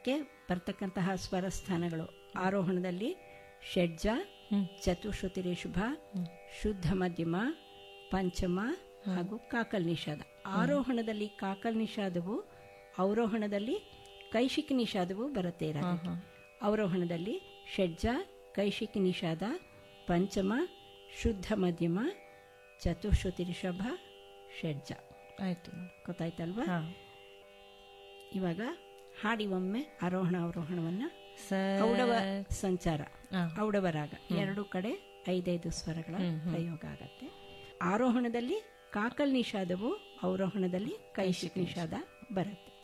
ಅದಕ್ಕೆ ಬರ್ತಕ್ಕಂತಹ ಸ್ವರ ಸ್ಥಾನಗಳು ಆರೋಹಣದಲ್ಲಿ ಷಡ್ಜ ಚತುಶ್ರುತಿ ರೇಷುಭ ಶುದ್ಧ ಮಧ್ಯಮ ಪಂಚಮ ಹಾಗೂ ಕಾಕಲ್ ನಿಷಾದ ಆರೋಹಣದಲ್ಲಿ ಕಾಕಲ್ ನಿಷಾದವು ಅವರೋಹಣದಲ್ಲಿ ಕೈಶಿಕ್ ನಿಷಾದವು ಬರುತ್ತೆ ರಾಗಕ್ಕೆ. ಅವರೋಹಣದಲ್ಲಿ ಷಡ್ಜ ಕೈಶಿಕ್ ನಿಷಾದ ಪಂಚಮ ಶುದ್ಧ ಮಧ್ಯಮ ಚತುಶ್ರುತಿ ರಿಷಭ ಷಡ್ಜ ಆಯ್ತು ಮೇಡಮ್ ಗೊತ್ತಾಯ್ತಲ್ವಾ ಹಾ ಇವಾಗ ಹಾಡಿ ಒಮ್ಮೆ ಆರೋಹಣ ಅವರೋಹಣವನ್ನ ಸರ್ ಔಡವ ಸಂಚಾರ ಹಾ. ಔಡವ ರಾಗ ಎರಡು ಕಡೆ ಐದೈದು ಸ್ವರಗಳ ಪ್ರಯೋಗ ಆಗತ್ತೆ ಆರೋಹಣದಲ್ಲಿ ಕಾಕಲ್ ನಿಷಾದವು ಅವರೋಹಣದಲ್ಲಿ ಕೈಶಿಕ್ ನಿಷಾದ ಬರುತ್ತೆ